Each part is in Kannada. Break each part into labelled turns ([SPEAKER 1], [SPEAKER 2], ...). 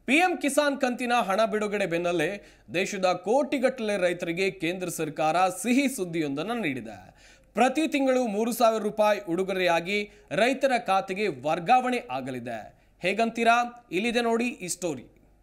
[SPEAKER 1] ಪಿಎಂ ಕಿಸಾನ್ ಕಂತಿನ ಹಣ ಬಿಡುಗಡೆ ಬೆನ್ನಲ್ಲೇ ದೇಶದ ಕೋಟಿಗಟ್ಟಲೆ ರೈತರಿಗೆ ಕೇಂದ್ರ ಸರ್ಕಾರ ಸಿಹಿ ಸುದ್ದಿಯೊಂದನ್ನು ನೀಡಿದೆ ಪ್ರತಿ ತಿಂಗಳು ಮೂರು ಸಾವಿರ ರೂಪಾಯಿ ಉಡುಗೊರೆಯಾಗಿ ರೈತರ ಖಾತೆಗೆ ವರ್ಗಾವಣೆ ಆಗಲಿದೆ ಹೇಗಂತೀರಾ ಇಲ್ಲಿದೆ ನೋಡಿ ಈ ಸ್ಟೋರಿ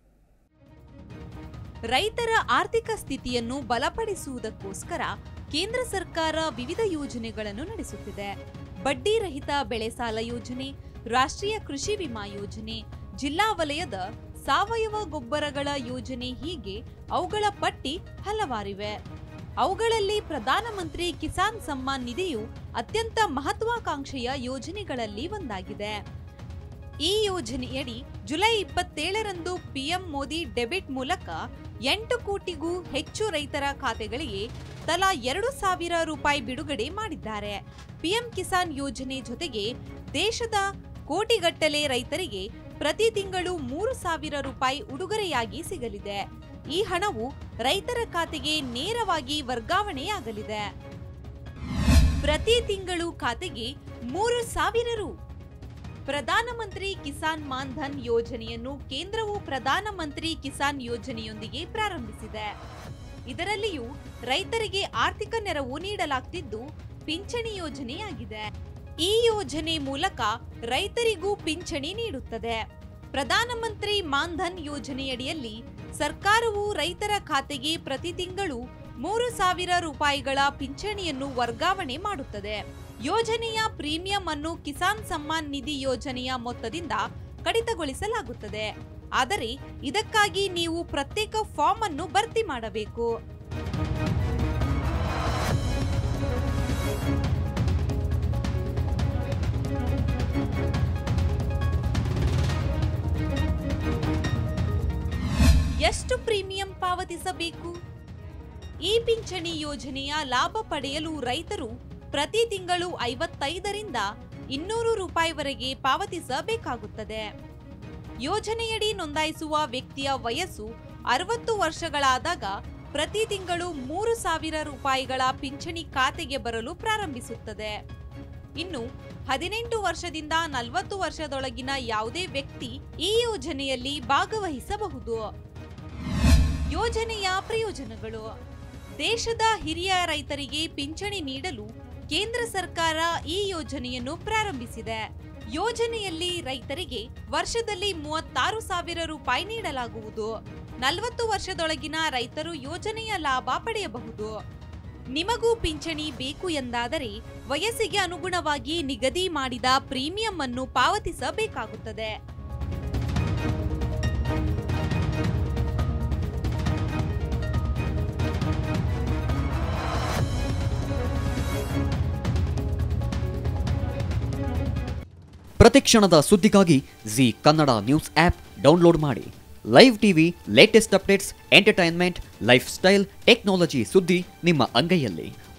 [SPEAKER 2] ರೈತರ ಆರ್ಥಿಕ ಸ್ಥಿತಿಯನ್ನು ಬಲಪಡಿಸುವುದಕ್ಕೋಸ್ಕರ ಕೇಂದ್ರ ಸರ್ಕಾರ ವಿವಿಧ ಯೋಜನೆಗಳನ್ನು ನಡೆಸುತ್ತಿದೆ ಬಡ್ಡಿ ರಹಿತ ಬೆಳೆ ಸಾಲ ಯೋಜನೆ ರಾಷ್ಟ್ರೀಯ ಕೃಷಿ ವಿಮಾ ಯೋಜನೆ ಜಿಲ್ಲಾ ವಲಯದ ಸಾವಯವ ಗೊಬ್ಬರಗಳ ಯೋಜನೆ ಹೀಗೆ ಅವುಗಳ ಪಟ್ಟಿ ಹಲವಾರಿವೆ ಅವುಗಳಲ್ಲಿ ಪ್ರಧಾನಮಂತ್ರಿ ಕಿಸಾನ್ ಸಮ್ಮಾನ್ ನಿಧಿಯು ಅತ್ಯಂತ ಮಹತ್ವಾಕಾಂಕ್ಷೆಯ ಯೋಜನೆಗಳಲ್ಲಿ ಒಂದಾಗಿದೆ ಈ ಯೋಜನೆಯಡಿ ಜುಲೈ ಇಪ್ಪತ್ತೇಳರಂದು ಪಿಎಂ ಮೋದಿ ಡೆಬಿಟ್ ಮೂಲಕ ಎಂಟು ಕೋಟಿಗೂ ಹೆಚ್ಚು ರೈತರ ಖಾತೆಗಳಿಗೆ ತಲಾ ಎರಡು ಸಾವಿರ ರೂಪಾಯಿ ಬಿಡುಗಡೆ ಮಾಡಿದ್ದಾರೆ ಪಿಎಂ ಕಿಸಾನ್ ಯೋಜನೆ ಜೊತೆಗೆ ದೇಶದ ಕೋಟಿಗಟ್ಟಲೆ ರೈತರಿಗೆ ಪ್ರತಿ ತಿಂಗಳು ಮೂರು ಸಾವಿರ ರೂಪಾಯಿ ಉಡುಗೊರೆಯಾಗಿ ಸಿಗಲಿದೆ ಈ ಹಣವು ರೈತರ ಖಾತೆಗೆ ನೇರವಾಗಿ ವರ್ಗಾವಣೆಯಾಗಲಿದೆ ಪ್ರತಿ ತಿಂಗಳು ಖಾತೆಗೆ ಮೂರು ಸಾವಿರ ರು ಪ್ರಧಾನಮಂತ್ರಿ ಕಿಸಾನ್ ಮಾನ್ ಧನ್ ಯೋಜನೆಯನ್ನು ಕೇಂದ್ರವು ಪ್ರಧಾನಮಂತ್ರಿ ಕಿಸಾನ್ ಯೋಜನೆಯೊಂದಿಗೆ ಪ್ರಾರಂಭಿಸಿದೆ ಇದರಲ್ಲಿಯೂ ರೈತರಿಗೆ ಆರ್ಥಿಕ ನೆರವು ನೀಡಲಾಗ್ತಿದ್ದು ಪಿಂಚಣಿ ಯೋಜನೆಯಾಗಿದೆ ಈ ಯೋಜನೆ ಮೂಲಕ ರೈತರಿಗೂ ಪಿಂಚಣಿ ನೀಡುತ್ತದೆ ಪ್ರಧಾನಮಂತ್ರಿ ಮಾನ್ ಧನ್ ಯೋಜನೆಯಡಿಯಲ್ಲಿ ಸರ್ಕಾರವು ರೈತರ ಖಾತೆಗೆ ಪ್ರತಿ ತಿಂಗಳು ಮೂರು ಸಾವಿರ ರೂಪಾಯಿಗಳ ಪಿಂಚಣಿಯನ್ನು ವರ್ಗಾವಣೆ ಮಾಡುತ್ತದೆ ಯೋಜನೆಯ ಪ್ರೀಮಿಯಂ ಅನ್ನು ಕಿಸಾನ್ ಸಮ್ಮಾನ್ ನಿಧಿ ಯೋಜನೆಯ ಮೊತ್ತದಿಂದ ಕಡಿತಗೊಳಿಸಲಾಗುತ್ತದೆ ಆದರೆ ಇದಕ್ಕಾಗಿ ನೀವು ಪ್ರತ್ಯೇಕ ಫಾರ್ಮ್ ಅನ್ನು ಭರ್ತಿ ಮಾಡಬೇಕು ಎಷ್ಟು ಪ್ರೀಮಿಯಂ ಪಾವತಿಸಬೇಕು ಈ ಪಿಂಚಣಿ ಯೋಜನೆಯ ಲಾಭ ಪಡೆಯಲು ರೈತರು ಪ್ರತಿ ತಿಂಗಳು ಐವತ್ತೈದರಿಂದ ಇನ್ನೂರು ರೂಪಾಯಿವರೆಗೆ ಪಾವತಿಸಬೇಕಾಗುತ್ತದೆ ಯೋಜನೆಯಡಿ ನೋಂದಾಯಿಸುವ ವ್ಯಕ್ತಿಯ ವಯಸ್ಸು ಅರವತ್ತು ವರ್ಷಗಳಾದಾಗ ಪ್ರತಿ ತಿಂಗಳು ಮೂರು ಸಾವಿರ ರೂಪಾಯಿಗಳ ಪಿಂಚಣಿ ಖಾತೆಗೆ ಬರಲು ಪ್ರಾರಂಭಿಸುತ್ತದೆ ಇನ್ನು ಹದಿನೆಂಟು ವರ್ಷದಿಂದ ನಲವತ್ತು ವರ್ಷದೊಳಗಿನ ಯಾವುದೇ ವ್ಯಕ್ತಿ ಈ ಯೋಜನೆಯಲ್ಲಿ ಭಾಗವಹಿಸಬಹುದು ಯೋಜನೆಯ ಪ್ರಯೋಜನಗಳು ದೇಶದ ಹಿರಿಯ ರೈತರಿಗೆ ಪಿಂಚಣಿ ನೀಡಲು ಕೇಂದ್ರ ಸರ್ಕಾರ ಈ ಯೋಜನೆಯನ್ನು ಪ್ರಾರಂಭಿಸಿದೆ ಯೋಜನೆಯಲ್ಲಿ ರೈತರಿಗೆ ವರ್ಷದಲ್ಲಿ ಮೂವತ್ತಾರು ಸಾವಿರ ರೂಪಾಯಿ ನೀಡಲಾಗುವುದು ನಲವತ್ತು ವರ್ಷದೊಳಗಿನ ರೈತರು ಯೋಜನೆಯ ಲಾಭ ಪಡೆಯಬಹುದು ನಿಮಗೂ ಪಿಂಚಣಿ ಬೇಕು ಎಂದಾದರೆ ವಯಸ್ಸಿಗೆ ಅನುಗುಣವಾಗಿ ನಿಗದಿ ಮಾಡಿದ ಪ್ರೀಮಿಯಂ ಅನ್ನು ಪಾವತಿಸಬೇಕಾಗುತ್ತದೆ
[SPEAKER 3] ಪ್ರತಿಕ್ಷಣದ ಸುದ್ದಿಗಾಗಿ Zee Kannada news app download ಮಾಡಿ live TV latest updates entertainment lifestyle technology ಸುದ್ದಿ ನಿಮ್ಮ ಅಂಗೈಯಲ್ಲಿ